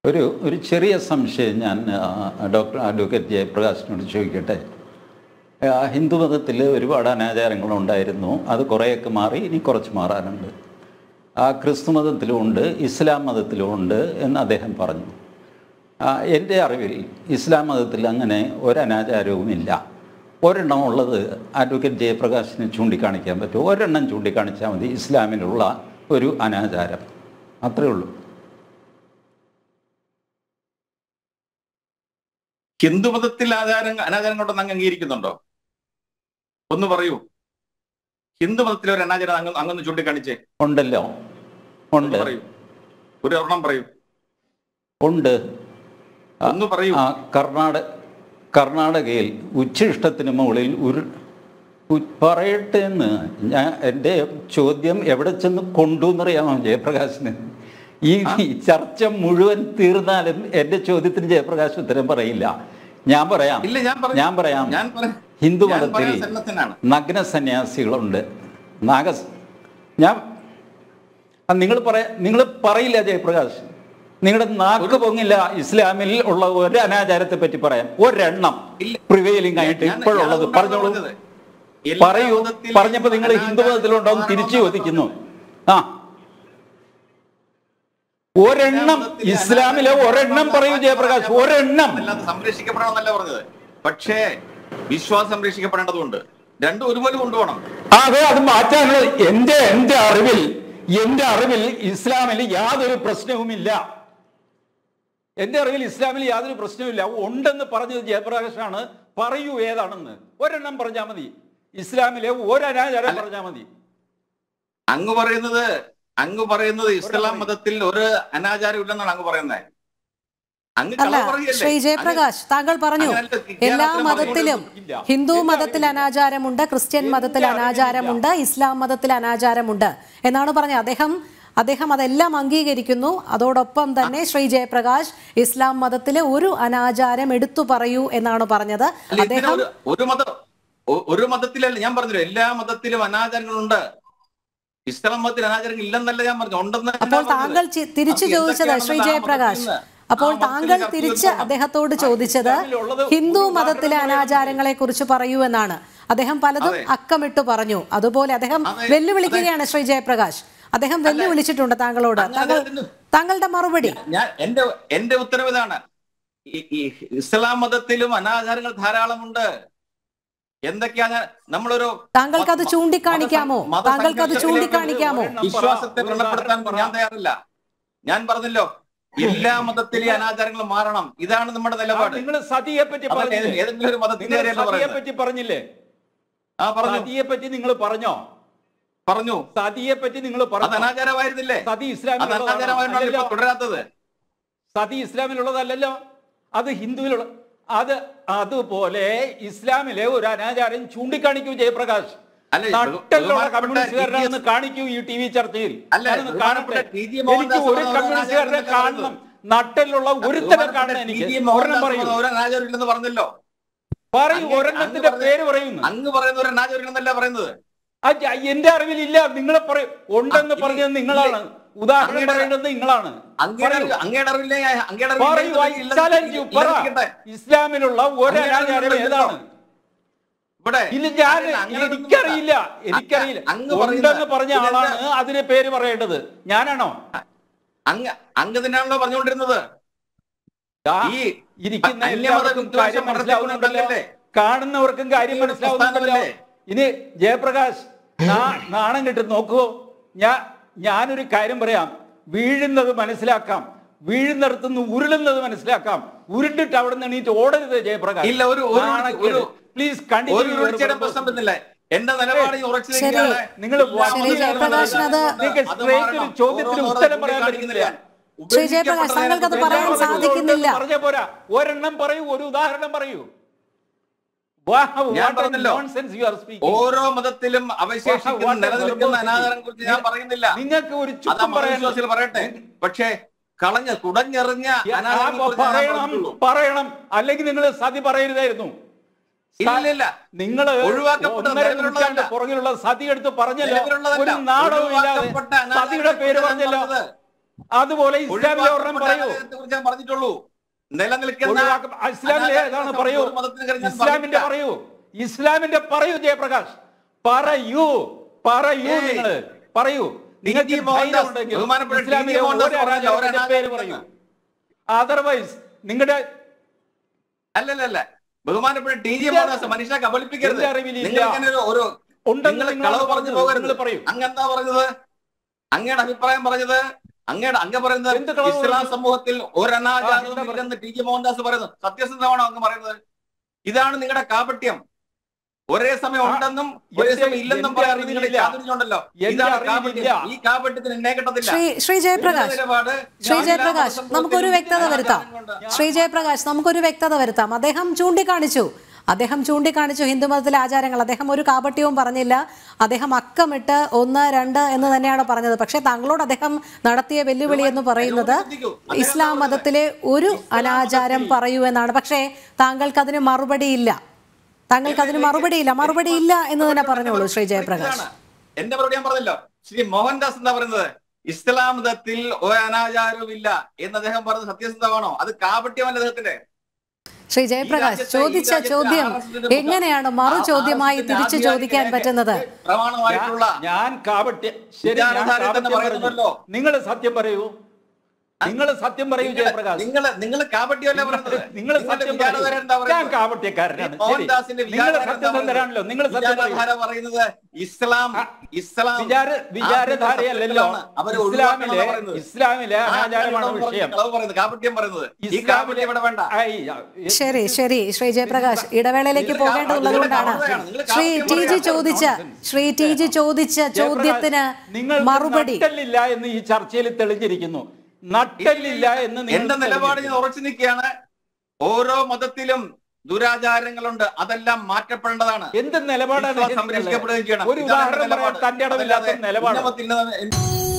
ഒരു ഒരു ചെറിയ സംശയം ഞാൻ ആ, ഡോക്ടർ അഡ്വക്കേറ്റ് ജയപ്രകാശിനോട് ചോദിക്കട്ടെ ആ, ഹിന്ദുമതത്തിൽ ഒരുപാട് അനാചാരങ്ങളുണ്ടായിരുന്നു അത് കുറേയൊക്കെ മാറി ഇനി കുറച്ച് മാറാനുണ്ട് ആ ക്രിസ്തു മതത്തിലും ഉണ്ട് ഇസ്ലാം മതത്തിലും ഉണ്ട് എന്ന് അദ്ദേഹം പറഞ്ഞു ആ, എൻ്റെ അറിവിൽ ഇസ്ലാം മതത്തിൽ അങ്ങനെ ഒരനാചാരവുമില്ല ഒരെണ്ണം ഉള്ളത് അഡ്വക്കേറ്റ് ജയപ്രകാശിന് ചൂണ്ടിക്കാണിക്കാൻ പറ്റും ഒരെണ്ണം ചൂണ്ടിക്കാണിച്ചാൽ മതി ഇസ്ലാമിലുള്ള ഒരു അനാചാരം അത്രേ ഉള്ളൂ ഹിന്ദുമതത്തിൽ ആചാരങ്ങൾ അനാചാരങ്ങളുണ്ടെന്ന് അങ്ങ് അംഗീകരിക്കുന്നുണ്ടോ ഒന്ന് പറയൂ ഹിന്ദുമതത്തിൽ ഒരു അനാചാരം അങ്ങ് അങ്ങൊന്ന് ചൂണ്ടിക്കാണിച്ചേ ഉണ്ടല്ലോ ഒന്ന് ഉണ്ട് പറയൂ ഒരു ഒരെണ്ണം പറയൂ ഉണ്ട് ആ, ഒന്ന് പറയൂ ആ കർണാടക കർണാടകയിൽ ഉച്ഛിഷ്ടത്തിന് മുകളിൽ ഒരു ഉ- പറയട്ടെ എന്ന് ഞാൻ എൻ്റെ ചോദ്യം എവിടെ ചെന്ന് കൊണ്ടു എന്നറിയാമോ ജയപ്രകാശിന് ഈ ഈ ചർച്ച മുഴുവൻ തീർന്നാലും എൻ്റെ ചോദ്യത്തിന് ജയപ്രകാശ് ഉത്തരം പറയില്ല ഞാൻ പറയാം ഇല്ല ഞാൻ പറ- ഞാൻ പറയാം ഞാൻ പറ- ഹിന്ദു ഞാൻ മതത്തിൽ പറയാൻ സന്നദ്ധനാണ് നഗ്ന സന്യാസികളുണ്ട് നാഗ ഞാൻ നിങ്ങൾ പറയാ നിങ്ങൾ പറയില്ല ജയപ്രകാശ് നിങ്ങളുടെ നാക്ക് പൊങ്ങില്ല ഇസ്ലാമിൽ ഉള്ള ഒരു അനാചാരത്തെ പറ്റി പറയാം ഒരെണ്ണം ഇല്ല. പ്രിവെയിലിംഗ് ആയിട്ട് ഞാൻ- ഇപ്പോഴുള്ളത് ഞാൻ പറഞ്ഞോളൂ പറഞ്ഞത്. എല്ലാ പറയൂ മതത്തിലും പറഞ്ഞപ്പോ നിങ്ങൾ ഹിന്ദു മതത്തിലുണ്ടോന്ന് തിരിച്ചു അനാചാരം ചോദിക്കുന്നു ആ ഒരെണ്ണം മതത്തിലെ ഇസ്ലാമിലെ അനാചാരം ഒരെണ്ണം പറയൂ ജയപ്രകാശ് ഒരെണ്ണം അല്ലാതെ സംരക്ഷിക്കപ്പെടണമെന്നല്ല പറഞ്ഞത് പക്ഷേ വിശ്വാസം സംരക്ഷിക്കപ്പെടേണ്ടതുണ്ട് രണ്ടും ഒരുപോലെ കൊണ്ടുപോകണം ആ, അതെ അത് മാറ്റാനുള്ള എന്റെ എന്റെ അറിവിൽ എന്റെ അറിവിൽ ഇസ്ലാമിൽ യാതൊരു പ്രശ്നവുമില്ല എന്റെ അറിവിൽ ഇസ്ലാമിൽ യാതൊരു പ്രശ്നവുമില്ല ഉണ്ടെന്ന് പറഞ്ഞത് ജയപ്രകാശാണ് പറയൂ ഏതാണെന്ന് ഒരെണ്ണം പറഞ്ഞാൽ മതി ഇസ്ലാമിലെ ഒരനാചാരം പറഞ്ഞാൽ മതി അങ്ങ് പറയുന്നത് അങ്ങ് പറയുന്നത് ഇസ്ലാം മതത്തിൽ ഒരു അനാചാരം ഇല്ലെന്നാണ് അങ്ങ് പറയുന്നത് അങ്ങ് അല്ല കള്ളം പറയല്ലേ? ശ്രീ ജയപ്രകാശ് താങ്കൾ പറഞ്ഞു അങ്ങനല്ല, എല്ലാ കേരളത്തിലെ മതത്തിലും ഇല്ല. ഹിന്ദു എന്റെ മതത്തിൽ അറിവിൽ- അനാചാരമുണ്ട് ക്രിസ്ത്യൻ എന്റെ മതത്തിൽ അറിവിൽ അനാചാരമുണ്ട് ഇസ്ലാം മതത്തിൽ അനാചാരമുണ്ട് എന്നാണ് പറഞ്ഞത് അദ്ദേഹം അദ്ദേഹം അതെല്ലാം അംഗീകരിക്കുന്നു അതോടൊപ്പം തന്നെ ശ്രീ ജയപ്രകാശ് ഇസ്ലാം മതത്തിലെ ഒരു അനാചാരം എടുത്തു പറയൂ എന്നാണ് പറഞ്ഞത് അല്ല, ഇതിന് അദ്ദേഹം ഒരു- ഒരു മതം ഒ- ഒരു മതത്തിലല്ല ഞാൻ പറഞ്ഞല്ലോ എല്ലാ മതത്തിലും അനാചാരങ്ങളുണ്ട് ഇസ്ലാം മതത്തിൽ അനാചാരങ്ങൾ ഇല്ലെന്നല്ല ഞാൻ പറഞ്ഞു ഉണ്ടെന്ന് അപ്പോൾ താങ്കൾ ചി- തിരിച്ചു അത് ചോദിച്ചത് ശ്രീ എന്തൊക്കെയാണെന്ന് ആ ജയപ്രകാശ് മതത്തിൽ നിന്ന് അപ്പോൾ ആ മതത്തിൽ താങ്കൾ ചർച്ച തിരിച്ച് ചെയ്യണം. അദ്ദേഹത്തോട് ചോദിച്ചത് ഇസ്ലാമിലുള്ളത് ഹിന്ദു ഒരു മതത്തിലെ ഉദാഹരണം അനാചാരങ്ങളെ കുറിച്ച് പറയൂ എന്നാണ് അദ്ദേഹം പലതും അതെ. അക്കമിട്ട് പറഞ്ഞു അതുപോലെ അദ്ദേഹം അതെ, വെല്ലുവിളിക്കുകയാണ് ശ്രീ ജയപ്രകാശ് അദ്ദേഹം വെല്ലുവിളിച്ചിട്ടുണ്ട് താങ്കളോട് അങ്ങനെ താങ്കൾ അതിന് താങ്കളുടെ മറുപടി ഞാൻ എന്റെ എന്റെ ഉത്തരവ് ഇതാണ് ഈ- ഈ ഇസ്ലാം മതത്തിലും അനാചാരങ്ങൾ ധാരാളമുണ്ട് എന്തൊക്കെയാ ഞാൻ- നമ്മളൊരു താങ്കൾക്ക് അത് മത- ചൂണ്ടിക്കാണിക്കാമോ മത- താങ്കൾക്ക് അത് മതസംഘർഷത്തിലേക്ക് ചൂണ്ടിക്കാണിക്കാമോ ഒരെണ്ണം പറ, വിശ്വാസത്തെ ഒരു വ്രണപ്പെടുത്താൻ ഉദാഹരണം ഞാൻ പറ. തയ്യാറില്ല ഞാൻ പറഞ്ഞല്ലോ എല്ലാ മതത്തിലെ അനാചാരങ്ങളും മാറണം ഇതാണ് നമ്മുടെ നിലപാട് നിങ്ങൾ സതിയെ പറ്റി അതല്ല, പറഞ്ഞില്ലേ ഏത്- ഏതെങ്കിലും ഒരു മതത്തിന്റെ നിങ്ങൾ കാര്യമല്ല സതിയെ പറയുന്നത് പറ്റി പറഞ്ഞില്ലേ ആ പറഞ്ഞു സതിയെ പറ്റി നിങ്ങൾ പറഞ്ഞോ പറഞ്ഞു സതിയെ പറ്റി നിങ്ങൾ അത് പറഞ്ഞു അനാചാരമായിരുന്നില്ലേ സതി അത് ഇസ്ലാമിലുള്ളതാണോ? അനാചാരമായിരുന്നല്ലോ ഇപ്പൊ അല്ലല്ലോ. തുടരാത്തത് സതി ഇസ്ലാമിലുള്ളതല്ലല്ലോ അത് ഹിന്ദുവിലുള്ള അത് അതുപോലെ ഇസ്ലാമിലെ ഒരു അനാചാരം ചൂണ്ടിക്കാണിക്കൂ ജയപ്രകാശ് അല്ല, നട്ടലുള്ള ബഹുമാനപ്പെട്ട കമ്മ്യൂണിസ്റ്റുകാരനാണെന്ന് കാണിക്കൂ ഈ ടി വി ചർച്ചയിൽ അല്ല, ഞാനൊന്ന് ബഹുമാനപ്പെട്ട കാണട്ടെ ടി ജി മോഹൻദാസ് എനിക്ക് ഒരു പറഞ്ഞ കമ്മ്യൂണിസ്റ്റുകാരനെ അനാചാരം കാണണം നട്ടലുള്ള ഒരുത്തനെ കാണണം എനിക്ക് ടി ജി ഒരെണ്ണം മോഹൻദാസ് പറയൂ പറഞ്ഞ ഒരു അനാചാരം ഇല്ലെന്ന് പറഞ്ഞല്ലോ പറയൂ അങ്ങ് ഒരെണ്ണത്തിന്റെ അങ്ങ് പേര് പറയുന്നു അങ്ങ് പറയുന്ന ഒരു അനാചാരം ഇല്ലെന്നല്ല പറയുന്നത് അത് എന്റെ അറിവിലില്ല നിങ്ങൾ പറയും ഉണ്ടെന്ന് ആ, ഇല്ല, പറഞ്ഞത് നിങ്ങളാണ് ഉദാഹരണം അങ്ങയുടെ- പറയേണ്ടത് നിങ്ങളാണ് അങ്ങയുടെ പറയൂ. അറിവ്- അങ്ങയുടെ അറിവില്ലേ അങ്ങയുടെ പറയൂ അറിവില്ലേ I ഇല്ലെന്ന് challenge you. പറ. ഇല്ലെന്നിരിക്കട്ടെ. ഇസ്ലാമിലുള്ള ഒരു അങ്ങയുടെ അനാചാരം അറിവില്ലല്ലോ. ഏതാണ് ഇവിടെ ഇല്ല ഞാൻ അല്ല, അങ്ങനെ ഒന്നും എനിക്കറിയില്ല ഇല്ല. എനിക്കറിയില്ല അങ്ങ് ഉണ്ടെന്ന് പറയുന്ന- പറഞ്ഞ പിന്നെ ആളാണ് എന്താ? അതിന് പേര് പറയേണ്ടത് ഞാനാണോ അങ്ങ് അങ്ങ് തന്നെയാണല്ലോ പറഞ്ഞുകൊണ്ടിരുന്നത് ദാ, ഈ ഇരിക്കുന്ന അന്യമത എല്ലാവർക്കും വിദ്വേഷം കാര്യം മനസ്സിലാവുന്നുണ്ടല്ലോ വളർത്തിക്കൊണ്ടുണ്ടല്ലേ? കാണുന്നവർക്കും കാര്യം ഈ ഒരു മനസ്സിലാവുന്നുണ്ടല്ലോ പ്രസ്ഥാനമല്ലേ? ഇനി ജയപ്രകാശ് നാ- നാണം കിട്ടും നോക്കുവോ ഞാൻ ഞാനൊരു കാര്യം പറയാം വീഴുന്നത് മനസ്സിലാക്കാം വീഴുന്നിടത്തു നിന്ന് ഉരുളുന്നത് മനസ്സിലാക്കാം ഉരുണ്ടിട്ട് അവിടെ നിന്ന് എണീറ്റ് ഓടരുത് ജയപ്രകാശ് ഇല്ല, ഒരു- ഒരു- ഒരു- പ്ലീസ് ഒരു വീഴ്ചയുടെ പ്രശ്നം വരുന്നില്ല എന്റെ നിലപാട് ഈ ഉറച്ചു ശരി. നിൽക്കുകയാണ്. നിങ്ങൾ ശരി, ജയപ്രകാശിന് അത് നിങ്ങൾക്ക് അത് straight മാറണം. ഒരു ചോദ്യത്തിന് ഓരോ ഉത്തരം ഓരോ പറയാൻ കാണിക്കുന്നില്ല. പറ്റുന്നില്ല. ശ്രീ ജയപ്രകാശ്, താങ്കൾക്ക് അത് പറയാൻ ഉപേക്ഷിക്കപ്പെട്ട സാധിക്കുന്നില്ല. പറഞ്ഞ പോരാ ഒരെണ്ണം പറയൂ ഒരു ഉദാഹരണം പറയൂ Wow, ഞാൻ what a പറഞ്ഞല്ലോ. nonsense you are speaking. ഓരോ മതത്തിലും What അവശേഷിക്കുന്ന a നിലനിൽക്കുന്ന verbosity. അനാചാരം കുറിച്ച് ഞാൻ പറയുന്നില്ല നിങ്ങൾക്ക് ഒരു അത് ചുക്കും പറയാൻ മതവിശ്വാസികൾ പറയട്ടെ പക്ഷേ കളഞ്ഞ കുടഞ്ഞെറിഞ്ഞ അനാചാരങ്ങളെ ആ, കുറിച്ച് ഞാൻ പറയണം പറഞ്ഞിട്ടുള്ളൂ. പറയണം അല്ലെങ്കിൽ നിങ്ങൾ സതി പറയരുതായിരുന്നു ഇല്ലില്ല. നിങ്ങൾ ഒഴിവാക്കപ്പെട്ട ഒന്നര നിലവിലുള്ളതല്ല. നൂറ്റാണ്ട് പുറകിലുള്ള സതി എടുത്ത് പറഞ്ഞല്ലോ നിലവിലുള്ളതല്ല. ഒരു നാടകവും ഇല്ലാതെ ഒഴിവാക്കപ്പെട്ട അനാചാരങ്ങളെ സതിയുടെ പേര് കുറിച്ചാണ് പറഞ്ഞല്ലോ പറഞ്ഞത്. അതുപോലെ ഇസ്ലാമിലെ ഒരെണ്ണം പറയൂ കുറിച്ച് ഞാൻ പറഞ്ഞിട്ടുള്ളൂ നിലനിൽക്കുന്ന ഒഴിവാക്ക- ആ, ഇസ്ലാമിലെ ഏതാണ് പറയൂ ഒരു മതത്തിനെ കുറിച്ച് ഞാൻ ഇസ്ലാമിന്റെ പറഞ്ഞിട്ടില്ല. പറയൂ ഇസ്ലാമിന്റെ പറയൂ ജയപ്രകാശ് പറയൂ പറയൂ ഏയ്. നിങ്ങൾ പറയൂ നിങ്ങൾക്ക് ടി. ജി മോഹൻദാസ്, ധൈര്യം ഉണ്ടെങ്കിൽ ബഹുമാനപ്പെട്ട ടി. ജി ഇസ്ലാമിലെ മോഹൻദാസ് ഒരു പറഞ്ഞല്ലോ, ഒരു അനാചാരത്തിന്റെ പേര് അനാചാരം പറയൂ അതർവൈസ് നിങ്ങളുടെ അല്ലല്ല ബഹുമാനപ്പെട്ട ടി ജി ഇല്ല. മോഹൻദാസ് മനുഷ്യനെ കബളിപ്പിക്കരുത് എന്റെ അറിവിലില്ല. നിങ്ങൾ ഇങ്ങനെ ഒരു- ഒരു ഉണ്ടെന്ന് നിങ്ങൾ നിങ്ങൾ കളവ് പറഞ്ഞു പറഞ്ഞത് പോകരുത് നിങ്ങൾ പറയൂ അങ്ങെന്താ പറഞ്ഞത് അങ്ങയുടെ അഭിപ്രായം പറഞ്ഞത് അങ്ങയുടെ അങ്ങ് പറയുന്നത് എന്ത് കളവ് ഇസ്ലാം പറഞ്ഞു? സമൂഹത്തിൽ ആ, ഒരനാചാരവും എന്താ ഇല്ലെന്ന് ടി ജി മോഹൻദാസ് പറയുന്നു സത്യസന്ധമാണോ അങ്ങ് പറയുന്നത് ഇതാണ് നിങ്ങളുടെ കാപട്യം ഒരേ സമയം ആ, ഉണ്ടെന്നും ഒരേ എന്റെ- സമയം ഇല്ലെന്നും എന്റെ പറയാൻ നിങ്ങളുടെ അറിവിലില്ല. ചാതുര്യമുണ്ടല്ലോ എന്റെ ഇതാണ് അറിവിലില്ല. കാപട്യം ഈ കാപട്യത്തിന് എന്നെ കിട്ടത്തില്ല ശ്രീ ശ്രീ ജയപ്രകാശ് നിങ്ങളുടെ നിലപാട് ശ്രീ ഞാൻ ജയപ്രകാശ് എല്ലാ നമുക്കൊരു വ്യക്തത മതസമൂഹത്തിലും വരുത്താം അനാചാരം കൊണ്ട് ശ്രീ ജയപ്രകാശ് നമുക്കൊരു വ്യക്തത വരുത്താം അദ്ദേഹം ചൂണ്ടിക്കാണിച്ചു അദ്ദേഹം ചൂണ്ടിക്കാണിച്ചു ഹിന്ദുമതത്തിലെ ആചാരങ്ങൾ അദ്ദേഹം ഒരു കാപട്യവും പറഞ്ഞില്ല അദ്ദേഹം അക്കമിട്ട് ഒന്ന് രണ്ട് എന്ന് തന്നെയാണ് പറഞ്ഞത് പക്ഷേ താങ്കളോട് അദ്ദേഹം നടത്തിയ വെല്ലുവിളി എന്ന് പറയുന്നത് ഇസ്ലാം മതത്തിലെ ഒരു അനാചാരം പറയൂ എന്നാണ് പക്ഷേ താങ്കൾക്ക് അതിന് മറുപടിയില്ല താങ്കൾക്ക് അതിന് മറുപടിയില്ല മറുപടിയില്ല എന്ന് തന്നെ പറഞ്ഞോളൂ ശ്രീ ജയപ്രകാശ് ഇതാണ്. എന്റെ മറുപടി ഞാൻ പറഞ്ഞല്ലോ ശ്രീ മോഹൻദാസ് എന്താ പറയുന്നത് ഇസ്ലാം മതത്തിൽ ഒരു അനാചാരവും ഇല്ല എന്ന് അദ്ദേഹം പറഞ്ഞത് സത്യസന്ധമാണോ അത് കാപട്യമല്ല അദ്ദേഹത്തിന്റെ ശ്രീ ജയപ്രകാശ് രാജ്യത്തെ- ഈ ചോദിച്ച രാജ്യത്തെ ചോദ്യം ആർ.എസ്.എസിന്റെ എങ്ങനെയാണ് മറു ആ- ചോദ്യമായി ആർ.എസ്.എസിന്റെ തിരിച്ചു ആധികാരിക ചോദിക്കാൻ രേഖ- പറ്റുന്നത് പ്രമാണമായിട്ടുള്ള ഞാൻ കാപട്യം ശരി ഞാൻ വിചാരധാര തന്നെ കാപട്യം പറഞ്ഞു പറയുന്നുണ്ടല്ലോ. നിങ്ങൾ സത്യം പറയൂ നിങ്ങൾ സത്യം പറയൂ ജയപ്രകാശ് നിങ്ങൾ നിങ്ങൾ കാപട്യമല്ലേ പറയുന്നത് നിങ്ങൾ നിങ്ങളുടെ സത്യം വിചാരധാര പറയൂ. എന്താ ഞാൻ പറയുന്നത് കാപട്യക്കാരനാണ് ശരി മോഹൻദാസിന്റെ നിങ്ങൾ വിചാരധാര എന്താ സത്യസന്ധരാണല്ലോ നിങ്ങൾ സത്യം പറയൂ വിചാരധാര പറയുന്നത് ഇസ്ലാം ആ, ഇസ്ലാം വിചാര വിചാരധാരയല്ലല്ലോ അവരെ ഇസ്ലാമിലെ ഇസ്ലാമിലെ അനാചാരമാണ് വിഷയം പറയുന്നത് കാപട്യം പറയുന്നത് ഈ ഇസ്ലാമിലെ കാപട്യം ഇവിടെ വേണ്ട ഐ, ശരി ശരി ശ്രീ ജയപ്രകാശ് ഇടവേളയിലേക്ക് നിങ്ങൾ പോകേണ്ടതുള്ളത് കൊണ്ടാണ് കാപട്യം നിങ്ങൾ ശ്രീ കാപട്യം ടി ജി പറയാം. ചോദിച്ച ശ്രീ ടി ജി ചോദിച്ച ചോദ്യത്തിന് നിങ്ങൾ മറുപടി നട്ടല്ലില്ല എന്ന് ഈ ചർച്ചയിൽ തെളിഞ്ഞിരിക്കുന്നു നട്ടല്ലില്ല എന്ന് നിങ്ങൾ എന്റെ നിലപാട് ഞാൻ ഉറച്ചു നിൽക്കുകയാണ് ഓരോ മതത്തിലും ദുരാചാരങ്ങളുണ്ട് അതെല്ലാം മാറ്റപ്പെടേണ്ടതാണ് എന്ത് നിലപാടാണ് വിശ്വാസം ഇതിനുള്ളത്? സംരക്ഷിക്കപ്പെടുകയും ചെയ്യണം ഒരു ഇതാണ് ഉദാഹരണം നിലപാട്. പറയാൻ തന്റെ ഇടമില്ലാത്ത അതല്ലാതെ നിലപാട് ഉന്നമത്തിൽ നിന്ന്